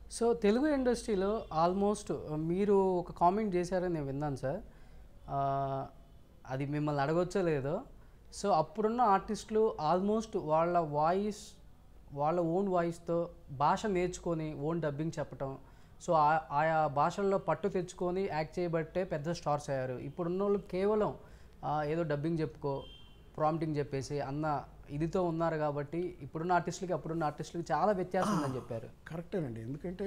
So Telugu ఇండస్ట్రీలో almost మీరు ఒక కామెంట్ చేశారని నేను విన్నాను సార్ ఆ, అది మిమ్మల్ని అడగొచ్చో లేదో సో అప్పుడున్న ఆర్టిస్టులు ఆల్మోస్ట్ వాళ్ళ వాయిస్ వాళ్ళ ఓన్ వాయిస్తో భాష నేర్చుకొని ఓన్ డబ్బింగ్ చెప్పటం సో ఆ- ఆయా భాషల్లో పట్టు తెచ్చుకొని యాక్ట్ చేయబట్టే పెద్ద స్టార్స్ అయ్యారు ఇప్పుడున్న వాళ్ళు కేవలం ఆ, ఏదో డబ్బింగ్ చెప్పుకో ప్రాంప్టింగ్ చెప్పేసి అన్న ఇదితో ఉన్నారు కాబట్టి ఇప్పుడున్న ఆర్టిస్టులకి అప్పుడున్న ఆర్టిస్టులకి చాలా వ్యత్యాసం ఉందని చెప్పారు కరెక్టేనండి ఎందుకంటే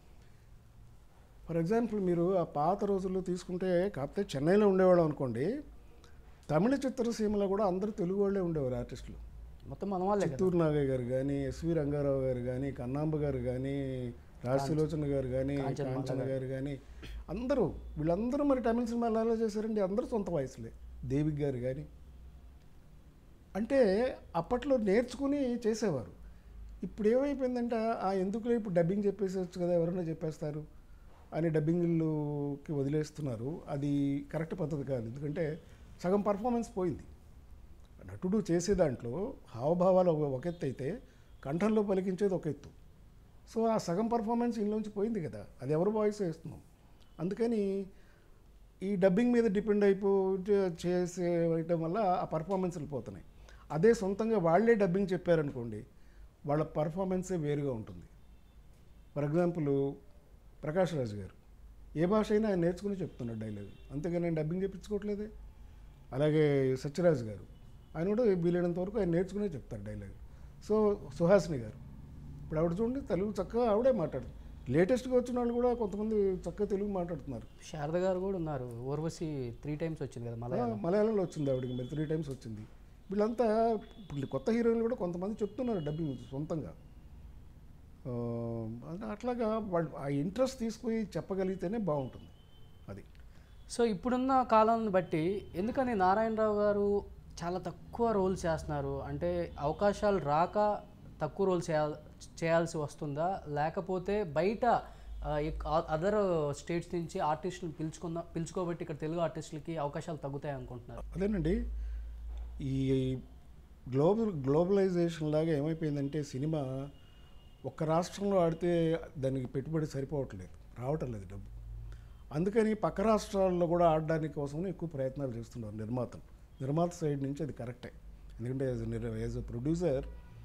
ఫర్ ఎగ్జాంపుల్ మీరు ఆ పాత రోజుల్లో తీసుకుంటే కాకపోతే చెన్నైలో ఉండేవాళ్ళం అనుకోండి తమిళ చిత్రసీమలో కూడా అందరూ తెలుగు వాళ్ళే ఉండేవారు ఆర్టిస్టులు మొత్తం మన వాళ్ళే కదా చిత్తూరు నాగయ్య గారు కానీ ఎస్వి రంగారావు గారు కానీ కన్నాంబ గారు కానీ రాశిలోచన గారు కానీ కాంచన కాంచన గారు కానీ అందరూ వీళ్ళందరూ మరి తమిళ సినిమాలు ఎలా చేశారండి అందరూ సొంత వయసులే దేవిక్ గారు కానీ అంటే అప్పట్లో నేర్చుకుని చేసేవారు ఇప్పుడు ఏమైపోయిందంటే ఆ ఎందుకులే ఇప్పుడు డబ్బింగ్ చెప్పేసేవచ్చు కదా ఎవరైనా చెప్పేస్తారు అని డబ్బింగ్లుకి వదిలేస్తున్నారు అది కరెక్ట్ పద్ధతి కాదు ఎందుకంటే సగం పర్ఫార్మెన్స్ పోయింది నటుడు చేసే దాంట్లో హావభావాలు ఒక- ఒక ఎత్తు అయితే కంఠంలో పలికించేది ఒక ఎత్తు సో ఆ సగం పర్ఫార్మెన్స్ ఇంట్లోంచి పోయింది కదా అది ఎవరు వాయిస్ వేస్తున్నాం అందుకని ఈ డబ్బింగ్ మీద డిపెండ్ అయిపో చేసేయటం వల్ల ఆ పర్ఫార్మెన్స్లు పోతున్నాయి అదే సొంతంగా వాళ్ళే డబ్బింగ్ చెప్పారనుకోండి వాళ్ళ పర్ఫార్మెన్సే వేరుగా ఉంటుంది ఫర్ ఎగ్జాంపుల్ ప్రకాష్ రాజ్ గారు ఏ భాష అయినా ఆయన నేర్చుకుని చెప్తున్నాడు డైలాగ్ అంతేగాని నేను డబ్బింగ్ చెప్పించుకోవట్లేదే అలాగే సత్యరాజ్ గారు ఆయన కూడా వీలైనంత వరకు ఆయన నేర్చుకునే చెప్తారు డైలాగ్ సో సుహాసిని గారు ఇప్పుడు ఆవిడ చూడండి తెలుగు చక్కగా ఆవిడే మాట్లాడుతుంది లేటెస్ట్గా వచ్చిన వాళ్ళు కూడా కొంతమంది చక్కగా తెలుగు మాట్లాడుతున్నారు శారద గారు కూడా ఉన్నారు ఊర్వశి త్రీ టైమ్స్ వచ్చింది కదా మలయాళం మలయాళంలో వచ్చింది ఆవిడకి మరి త్రీ టైమ్స్ వచ్చింది వీళ్ళంతా ఇప్పుడు కొత్త హీరోయిన్లు కూడా కొంతమంది చెప్తున్నారు డబ్బింగ్ సొంతంగా ఆ, అంటే అట్లాగా వాళ్ళు ఆ ఇంట్రెస్ట్ తీసుకుని చెప్పగలిగితేనే బాగుంటుంది అది సో ఇప్పుడున్న కాలాన్ని బట్టి ఎందుకని నారాయణరావు గారు చాలా తక్కువ రోల్స్ చేస్తున్నారు అంటే అవకాశాలు రాక తక్కువ రోల్స్ చేయాల్ చేయాల్సి వస్తుందా లేకపోతే బయట అదర్ స్టేట్స్ నుంచి ఆర్టిస్టులు పిలుచుకున్న పిలుచుకోబట్టి ఇక్కడ తెలుగు ఆర్టిస్టులకి అవకాశాలు తగ్గుతాయి అనుకుంటున్నారు అదేనండి ఈ గ్లోబల్ గ్లోబలైజేషన్ లాగా ఏమైపోయిందంటే సినిమా ఒక్క రాష్ట్రంలో ఆడితే దానికి పెట్టుబడి సరిపోవట్లేదు రావటం లేదు డబ్బు అందుకని పక్క రాష్ట్రాల్లో కూడా ఆడడానికి కోసం ఎక్కువ ప్రయత్నాలు చేస్తున్నారు నిర్మాతలు నిర్మాత సైడ్ నుంచి అది కరెక్టే ఎందుకంటే యాజ్ యాజ్ ఎ ప్రొడ్యూసర్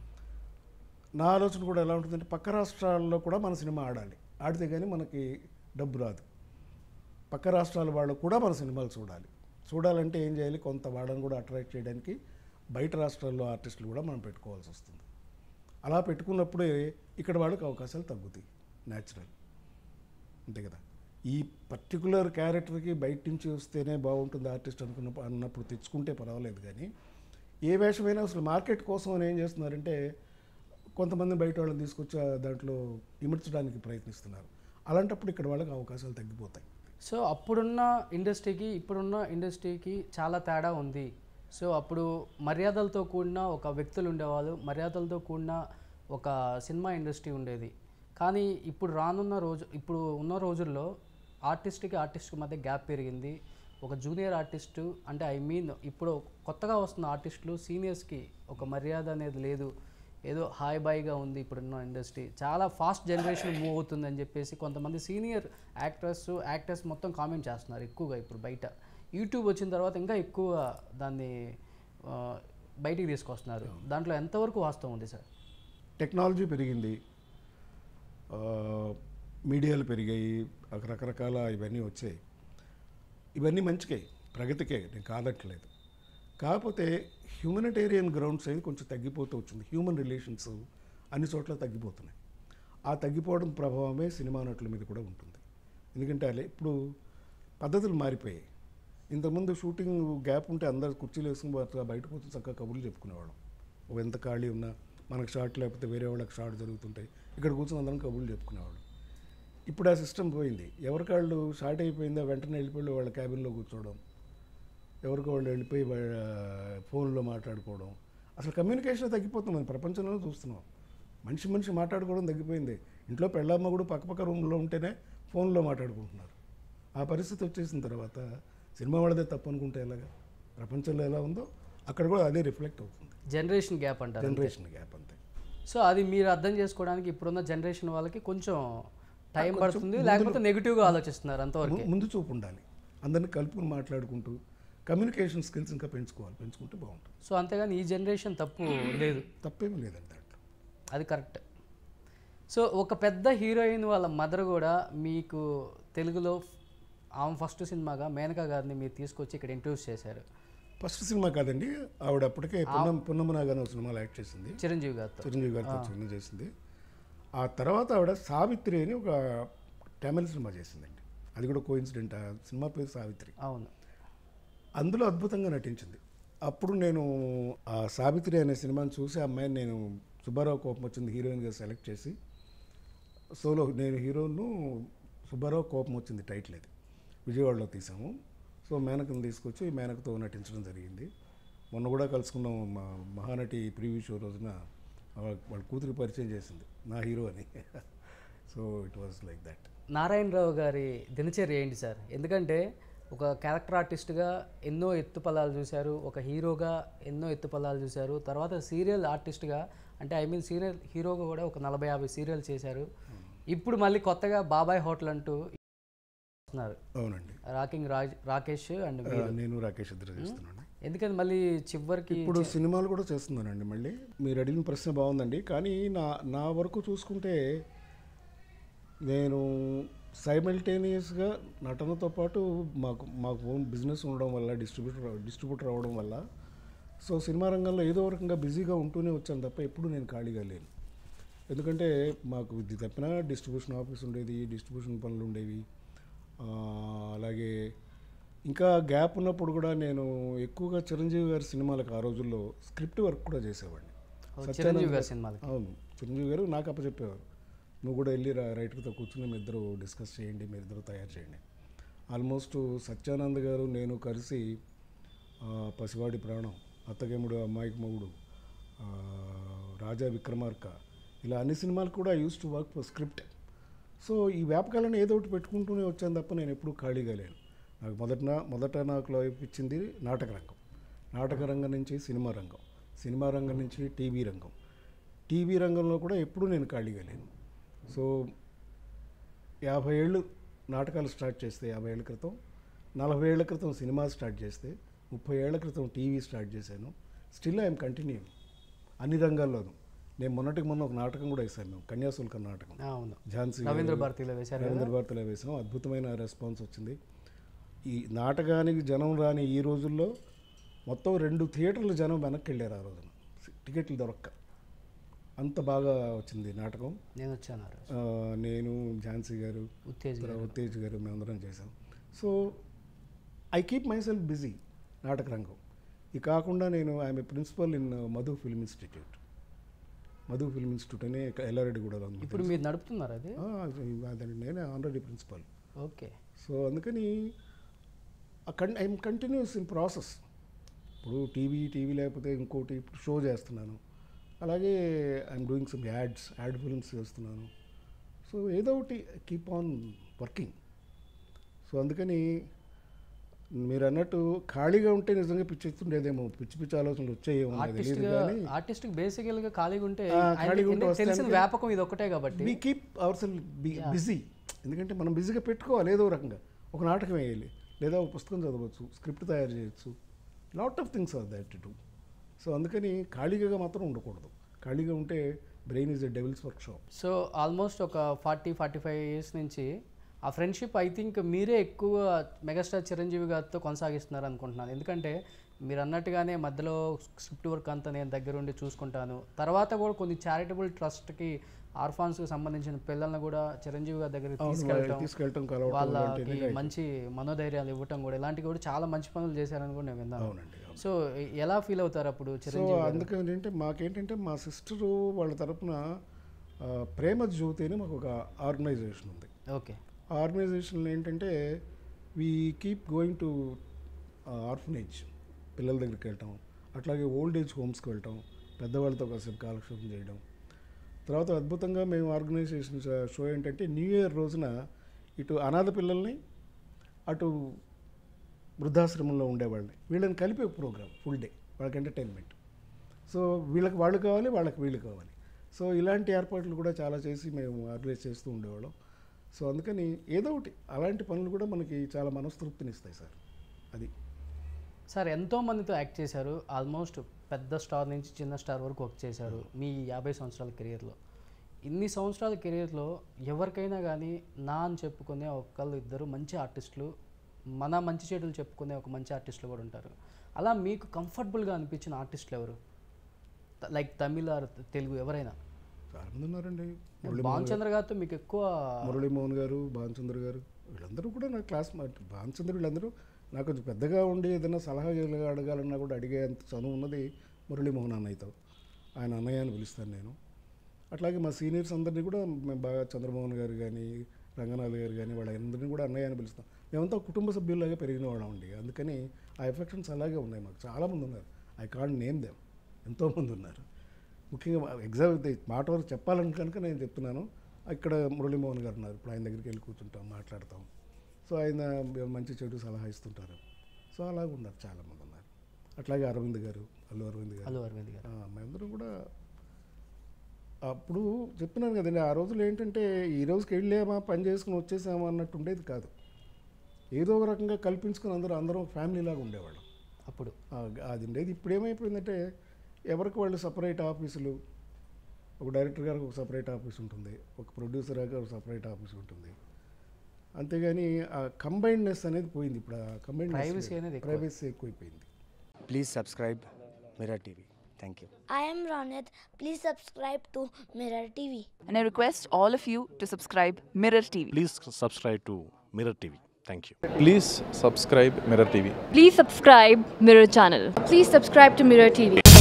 నా ఆలోచన కూడా ఎలా ఉంటుందంటే పక్క రాష్ట్రాల్లో కూడా మన సినిమా ఆడాలి ఆడితే కానీ మనకి డబ్బు రాదు పక్క రాష్ట్రాల వాళ్ళు కూడా మన సినిమాలు చూడాలి చూడాలంటే ఏం చేయాలి కొంత వాళ్ళని కూడా అట్రాక్ట్ చేయడానికి బయట రాష్ట్రాల్లో ఆర్టిస్టులు కూడా మనం పెట్టుకోవాల్సి వస్తుంది అలా పెట్టుకున్నప్పుడే ఇక్కడ వాళ్ళకి అవకాశాలు తగ్గుతాయి న్యాచురల్ అంతే కదా ఈ పర్టికులర్ క్యారెక్టర్కి బయట నుంచి వస్తేనే బాగుంటుంది ఆర్టిస్ట్ అనుకున్న అన్నప్పుడు తెచ్చుకుంటే పర్వాలేదు కానీ ఏ వేషమైనా అసలు మార్కెట్ కోసం అని ఏం చేస్తున్నారంటే కొంతమంది బయట వాళ్ళని తీసుకొచ్చి ఆ దాంట్లో ఇమర్చడానికి ప్రయత్నిస్తున్నారు అలాంటప్పుడు ఇక్కడ వాళ్ళకి అవకాశాలు తగ్గిపోతాయి సో అప్పుడున్న ఇండస్ట్రీకి ఇప్పుడున్న ఇండస్ట్రీకి చాలా తేడా ఉంది సో అప్పుడు మర్యాదలతో కూడిన ఒక వ్యక్తులు ఉండేవాళ్ళు మర్యాదలతో కూడిన ఒక సినిమా ఇండస్ట్రీ ఉండేది కానీ ఇప్పుడు రానున్న రోజు ఇప్పుడు ఉన్న రోజుల్లో ఆర్టిస్ట్కి ఆర్టిస్ట్కి మధ్య గ్యాప్ పెరిగింది ఒక జూనియర్ ఆర్టిస్టు అంటే ఐ మీన్ ఇప్పుడు కొత్తగా వస్తున్న ఆర్టిస్టులు సీనియర్స్కి ఒక మర్యాద అనేది లేదు ఏదో హాయ్ బాయ్గా ఉంది ఇప్పుడున్న ఇండస్ట్రీ చాలా ఫాస్ట్ జనరేషన్ మూవ్ అవుతుందని చెప్పేసి కొంతమంది సీనియర్ యాక్టర్స్ యాక్టర్స్ మొత్తం కామెంట్ చేస్తున్నారు ఎక్కువగా ఇప్పుడు బయట యూట్యూబ్ వచ్చిన తర్వాత ఇంకా ఎక్కువ దాన్ని ఆ, బయటికి తీసుకొస్తున్నారు దాంట్లో ఎంతవరకు వాస్తవం ఉంది సార్ టెక్నాలజీ పెరిగింది ఆ, మీడియాలు పెరిగాయి రకరకాల ఇవన్నీ వచ్చాయి ఇవన్నీ మంచికే ప్రగతికే నేను కాదట్లేదు కాకపోతే హ్యూమనిటేరియన్ గ్రౌండ్స్ అనేది కొంచెం తగ్గిపోతూ వచ్చింది హ్యూమన్ రిలేషన్స్ అన్ని చోట్ల తగ్గిపోతున్నాయి ఆ తగ్గిపోవడం ప్రభావమే సినిమా నటుల మీద కూడా ఉంటుంది ఎందుకంటే అలా ఇప్పుడు పద్ధతులు మారిపోయాయి ఇంతకుముందు షూటింగ్ గ్యాప్ ఉంటే అందరు కుర్చీలు వేసుకుని బయట- బయటకు వచ్చి చక్కగా కబుర్లు చెప్పుకునేవాళ్ళం ఓ ఎంత ఖాళీ ఉన్నా మనకు షార్ట్ లేకపోతే వేరే వాళ్ళకి షార్ట్ జరుగుతుంటాయి ఇక్కడ కూర్చొని అందరం కబుర్లు చెప్పుకునేవాళ్ళం ఇప్పుడు ఆ సిస్టమ్ పోయింది ఎవరికాళ్ళు షార్ట్ అయిపోయిందో వెంటనే వెళ్ళిపోయి వాళ్ళ క్యాబిన్లో కూర్చోవడం ఎవరికి వాళ్ళు వెళ్ళిపోయి వా- ఫోన్లో మాట్లాడుకోవడం అసలు కమ్యూనికేషన్ తగ్గిపోతుంది మన ప్రపంచంలో చూస్తున్నాం మనిషి మనిషి మాట్లాడుకోవడం తగ్గిపోయింది ఇంట్లో పెళ్ళమ్మ కూడా పక్కపక్క రూమ్లో ఉంటేనే ఫోన్లో మాట్లాడుకుంటున్నారు ఆ పరిస్థితి వచ్చేసిన తర్వాత సినిమా వాళ్ళదే తప్పు అనుకుంటే ఎలాగా ప్రపంచంలో ఎలా ఉందో అక్కడ కూడా అదే రిఫ్లెక్ట్ అవుతుంది జనరేషన్ గ్యాప్ అంటారు జనరేషన్ గ్యాప్ అంతే సో అది మీరు అర్థం చేసుకోవడానికి ఇప్పుడున్న జనరేషన్ వాళ్ళకి కొంచెం టైం కొంచెం పడుతుంది ముందులో- లేకపోతే నెగిటివ్గా ఆలోచిస్తున్నారు అంతవరకు ము- ముందు చూపు ఉండాలి అందరిని కలుపుకుని మాట్లాడుకుంటూ కమ్యూనికేషన్ స్కిల్స్ ఇంకా పెంచుకోవాలి పెంచుకుంటే బాగుంటుంది సో అంతేగాని ఈ జనరేషన్ తప్పు లేదు తప్పేమీ లేదండి దాంట్లో అది కరెక్ట్ సో ఒక పెద్ద హీరోయిన్ వాళ్ళ మదర్ కూడా మీకు తెలుగులో ఆమె ఫస్ట్ సినిమాగా మేనకా గారిని మీరు తీసుకొచ్చి ఇక్కడ ఇంట్రడ్యూస్ చేశారు ఫస్ట్ సినిమా కాదండి ఆవిడ అప్పటికే పున్నం పున్నమనాగానే ఒక సినిమాలో యాక్ట్ చేసింది చిరంజీవి గారితో చిరంజీవి గారితో సినిమా చేసింది ఆ తర్వాత ఆవిడ సావిత్రి అని ఒక తమిళ సినిమా చేసిందండి అది కూడా కోయిన్సిడెంట్ ఆ సినిమా పేరు సావిత్రి అవును అందులో అద్భుతంగా నటించింది అప్పుడు నేను ఆ సావిత్రి అనే సినిమాని చూసి ఆ అమ్మాయిని నేను సుబ్బారావు కోపం వచ్చింది హీరోయిన్గా సెలెక్ట్ చేసి సోలో నేను హీరోను సుబ్బారావు కోపం వచ్చింది టైటిల్ అది విజయవాడలో తీసాము సో మేనకను తీసుకొచ్చి మేనకతో నటించడం జరిగింది మొన్న కూడా కలుసుకున్నాం మా మహానటి ప్రివ్యూ షో రోజున వాళ్ళ వాళ్ళ కూతురు పరిచయం చేసింది నా హీరో అని so it was like that Narayana Rao గారి దినచర్య ఏంటి సార్ ఎందుకంటే ఒక క్యారెక్టర్ ఆర్టిస్ట్గా ఎన్నో ఎత్తుపల్లాలు చూశారు ఒక హీరోగా ఎన్నో ఎత్తుపల్లాలు చూశారు తర్వాత సీరియల్ ఆర్టిస్ట్గా అంటే ఐ మీన్ సీరియల్ హీరోగా కూడా ఒక నలభై యాభై సీరియల్ చేశారు ఇప్పుడు మళ్ళీ కొత్తగా బాబాయ్ హోటల్ అంటూ వస్తున్నారు అవునండి రాకింగ్ రాజ్ రాకేష్ అండ్ ఆ, నేను రాకేష్ ఇద్దరు చేస్తున్నాను ఎందుకని మళ్ళీ చివరికి ఇప్పుడు సినిమాలు కూడా చేస్తున్నానండి మళ్ళీ మీరు అడిగిన ప్రశ్న బాగుందండి కానీ నా నా వరకు చూసుకుంటే నేను సైమల్టేనియస్గా నటనతో పాటు మాకు మాకు ఓన్ బిజినెస్ ఉండడం వల్ల డిస్ట్రిబ్యూటర్ డిస్ట్రిబ్యూటర్ అవ్వడం వల్ల సో సినిమా రంగంలో ఏదో రకంగా బిజీగా ఉంటూనే వచ్చాను తప్ప ఎప్పుడు నేను ఖాళీగా లేను ఎందుకంటే మాకు ఇది తప్పిన డిస్ట్రిబ్యూషన్ ఆఫీస్ ఉండేది డిస్ట్రిబ్యూషన్ పనులు ఉండేవి ఆ, అలాగే ఇంకా గ్యాప్ ఉన్నప్పుడు కూడా నేను ఎక్కువగా చిరంజీవి గారి సినిమాలకు ఆ రోజుల్లో స్క్రిప్ట్ వర్క్ కూడా చేసేవాడిని చిరంజీవి గారి సినిమాలకి అవును చిరంజీవి గారు నాకు అప్పచెప్పేవారు నువ్వు కూడా వెళ్ళి రా రైటర్తో కూర్చుని మీ ఇద్దరు డిస్కస్ చేయండి మీ ఇద్దరు తయారు చేయండి ఆల్మోస్ట్ సత్యానంద్ గారు నేను కలిసి ఆ, పసివాడి ప్రాణం అత్తగేముడు అమ్మాయికి మొగుడు ఆ, రాజా విక్రమార్క ఇలా అన్ని సినిమాలు కూడా used to work for script so ఈ వ్యాపకాలను ఏదో ఒకటి పెట్టుకుంటూనే వచ్చాను తప్ప నేను ఎప్పుడూ ఖాళీగా లేను నాకు మొదట మొదట నాకు లైఫ్ ఇచ్చింది నాటక రంగం నాటక రంగం నుంచి సినిమా రంగం సినిమా రంగం నుంచి టీవీ రంగం టీవీ రంగంలో కూడా ఎప్పుడూ నేను ఖాళీగా లేను సో యాభై ఏళ్ళు నాటకాలు స్టార్ట్ చేస్తే యాభై ఏళ్ళ క్రితం నలభై ఏళ్ల క్రితం సినిమా స్టార్ట్ చేస్తే ముప్పై ఏళ్ల క్రితం టీవీ స్టార్ట్ చేశాను స్టిల్ ఐఎమ్ కంటిన్యూ అన్ని రంగాల్లోనూ నేను మొన్నటికి మొన్న ఒక నాటకం కూడా వేశాను మేము కన్యాశుల్కం నాటకం అవును ఝాన్సీ రవీంద్ర భారతిలో వేశారు కదా రవీంద్ర భారతిలో వేసాం అద్భుతమైన రెస్పాన్స్ వచ్చింది ఈ నాటకానికి జనం రాని ఈ రోజుల్లో మొత్తం రెండు థియేటర్లు జనం వెనక్కి వెళ్ళారు ఆ రోజున టికెట్లు దొరక్క అంత బాగా వచ్చింది నాటకం నేను వచ్చాను ఆ రోజు. ఆ, నేను ఝాన్సీ గారు ఉత్తేజ్ గారు. తర్వాత ఉత్తేజ్ గారు మేమందరం చేసాం so I keep myself busy నాటక రంగం ఇది కాకుండా నేను I'm a principal in Madhu film institute Madhu film institute అనే ఎల్లారెడ్డిగూడలో ఉంది ఇప్పుడు మీరు నడుపుతున్నారు అది ఆ, అదండి నేనే ఆల్రెడీ ప్రిన్సిపల్ ఓకే సో అందుకని ఐఎమ్ కంటిన్యూస్ ఇన్ ప్రాసెస్ ఇప్పుడు టీవీ టీవీ లేకపోతే ఇంకోటి ఇప్పుడు షో చేస్తున్నాను అలాగే I'm doing some ads ad films చేస్తున్నాను సో ఏదో ఒకటి కీప్ ఆన్ వర్కింగ్ సో అందుకని మీరు అన్నట్టు ఖాళీగా ఉంటే నిజంగా పిచ్చెత్తుండేదేమో పిచ్చి పిచ్చి ఆలోచనలు వచ్చాయేమో నాకు తెలియదు ఆర్టిస్ట్గా కానీ ఆర్టిస్ట్కి బేసికల్గా ఖాళీగా ఉంటే ఆ, ఆయన- ఖాళీగా ఉంటే ఎందుకు తెలిసిన వస్తానికి- వ్యాపకం ఇది ఒకటే కాబట్టి we keep our self busy ఎందుకంటే మనం బిజీగా పెట్టుకోవాలి ఏదో రకంగా ఒక నాటకం వేయాలి లేదా ఒక పుస్తకం చదవచ్చు స్క్రిప్ట్ తయారు చేయొచ్చు lot of things are that to do so అందుకని ఖాళీగా మాత్రం ఉండకూడదు ఖాళీగా ఉంటే brain is a devil's workshop so almost ఒక ఫార్టీ ఫార్టీ ఫైవ్ ఇయర్స్ నుంచి ఆ ఫ్రెండ్షిప్ ఐ థింక్ మీరే ఎక్కువ మెగాస్టార్ చిరంజీవి గారితో కొనసాగిస్తున్నారు అనుకుంటున్నాను ఎందుకంటే మీరు అన్నట్టుగానే మధ్యలో స్క్రిప్ట్ వర్క్ అంతా నేను దగ్గరుండి చూసుకుంటాను తర్వాత కూడా కొన్ని చారిటబుల్ ట్రస్ట్కి ఆర్ఫాన్స్కి సంబంధించిన పిల్లల్ని కూడా చిరంజీవి గారి దగ్గరికి తీసుకెళ్ళటం తీసుకెళ్ళటం కలవటం వాళ్ళకి ఇలాంటివి మంచి మనోధైర్యాలు ఇవ్వటం కూడా ఇలాంటివి కూడా చాలా మంచి పనులు చేశారని కూడా నేను విన్నాను అవునండి అవును. సో ఎలా ఫీల్ అవుతారు అప్పుడు సో చిరంజీవి గారు? అందుకని ఏంటంటే మాకేంటంటే మా సిస్టరు వాళ్ళ తరపున ఆ, ప్రేమ జ్యోతి అని మాకు ఒక ఆర్గనైజేషన్ ఉంది ఓకే ఆ ఆర్గనైజేషన్లో ఏంటంటే we keep going to orphanage పిల్లల దగ్గరికి వెళ్ళటం అట్లాగే ఓల్డ్ ఏజ్ హోమ్స్కి వెళ్ళటం పెద్దవాళ్ళతో కాసేపు కాలక్షేపం చేయడం తర్వాత అద్భుతంగా మేము ఆర్గనైజేషన్ షో ఏంటంటే న్యూ ఇయర్ రోజున ఇటు అనాథ పిల్లల్ని అటు వృద్ధాశ్రమంలో ఉండేవాళ్ళని వీళ్ళని కలిపే ప్రోగ్రామ్ ఫుల్ డే వాళ్ళకి ఎంటర్టైన్మెంట్ సో వీళ్ళకి వాళ్ళు కావాలి వాళ్ళకి వీళ్ళు కావాలి సో ఇలాంటి ఏర్పాట్లు కూడా చాలా చేసి మేము ఆర్గనైజ్ చేస్తూ ఉండేవాళ్ళం సో అందుకని ఏదో ఒకటి అలాంటి పనులు కూడా మనకి చాలా మనస్తృప్తినిస్తాయి సార్ అది సార్ ఎంతో మందితో యాక్ట్ చేశారు ఆల్మోస్ట్ పెద్ద స్టార్ నుంచి చిన్న స్టార్ వరకు వర్క్ చేశారు మీ యాభై సంవత్సరాల కెరియర్లో ఇన్ని సంవత్సరాల కెరియర్లో ఎవరికైనా కానీ నా అని చెప్పుకునే ఒకళ్ళు ఇద్దరు మంచి ఆర్టిస్టులు మన మంచి చెడులు చెప్పుకునే ఒక మంచి ఆర్టిస్టులు కూడా ఉంటారు అలా మీకు కంఫర్టబుల్గా అనిపించిన ఆర్టిస్టులు ఎవరు లైక్ తమిళ ఆర్ తెలుగు ఎవరైనా చాలా మంది ఉన్నారండి మురళీ భాన్ చంద్ర గారితో మీకు ఎక్కువ మురళీమోహన్ గారు భానుచంద్ర గారు వీళ్ళందరూ కూడా నా క్లాస్ భానుచంద్ర వీళ్ళందరూ నాకు కొంచెం పెద్దగా ఉండి ఏదైనా సలహా గిలహా అడగాలన్నా కూడా అడిగేంత చదువు ఉన్నది మురళీమోహన్ అన్నయ్యతో ఆయన అన్నయ్య అని పిలుస్తాను నేను అట్లాగే మా సీనియర్స్ అందరినీ కూడా మేము బాగా చంద్రమోహన్ గారు కానీ రంగనాథ్ గారు కానీ వాళ్ళందరినీ కూడా అన్నయ్య అని పిలుస్తాం మేమంతా కుటుంబ సభ్యుల్లాగా పెరిగిన వాళ్ళం అండి అందుకని ఆ ఎఫెక్షన్స్ అలాగే ఉన్నాయి మాకు చాలామంది ఉన్నారు ఐ కాంట్ నేమ్ దెమ్ ఎంతోమంది ఉన్నారు ముఖ్యంగా ఎగ్జామ్ మాట వరకు చెప్పాలని కనుక నేను చెప్తున్నాను ఇక్కడ మురళీమోహన్ గారు ఉన్నారు ఇప్పుడు ఆయన దగ్గరికి వెళ్ళి కూర్చుంటాం మాట్లాడతాం సో ఆయన మంచి చెడు సలహా ఇస్తుంటారు సో అలాగ ఉన్నారు చాలామంది ఉన్నారు అట్లాగే అరవింద్ గారు అల్లు అరవింద్ గారు అల్లు అరవింద్ గారు ఆ, మేమందరం కూడా అప్పుడు చెప్పినాను కదండి ఆ రోజులు ఏంటంటే ఈ రోజుకి వెళ్ళామా పని చేసుకుని వచ్చేసామా అన్నట్టు ఉండేది కాదు ఏదో ఒక రకంగా కల్పించుకుని అందరూ అందరం ఫ్యామిలీ లాగా ఉండేవాళ్ళం అప్పుడు ఆ, అది ఉండేది ఇప్పుడు ఏమైపోయిందంటే ఎవరికి వాళ్ళు సపరేట్ ఆఫీసులు ఒక డైరెక్టర్ గారికి ఒక సపరేట్ ఆఫీస్ ఉంటుంది ఒక ప్రొడ్యూసర్ గారికి ఒక సపరేట్ ఆఫీస్ ఉంటుంది అంతేగాని ఆ కంబైన్డ్నెస్ అనేది పోయింది ఇప్పుడు ఆ Privacy అనేది కంబైన్డ్ ఎక్కువ. ప్రైవసీ ఎక్కువైపోయింది Please subscribe Mirror TV. Thank you. I am Ronit. Please subscribe to Mirror TV. And I request all of you to subscribe Mirror TV. Please subscribe to Mirror TV. Thank you. Please subscribe Mirror TV. Please subscribe Mirror channel. Please subscribe to Mirror TV.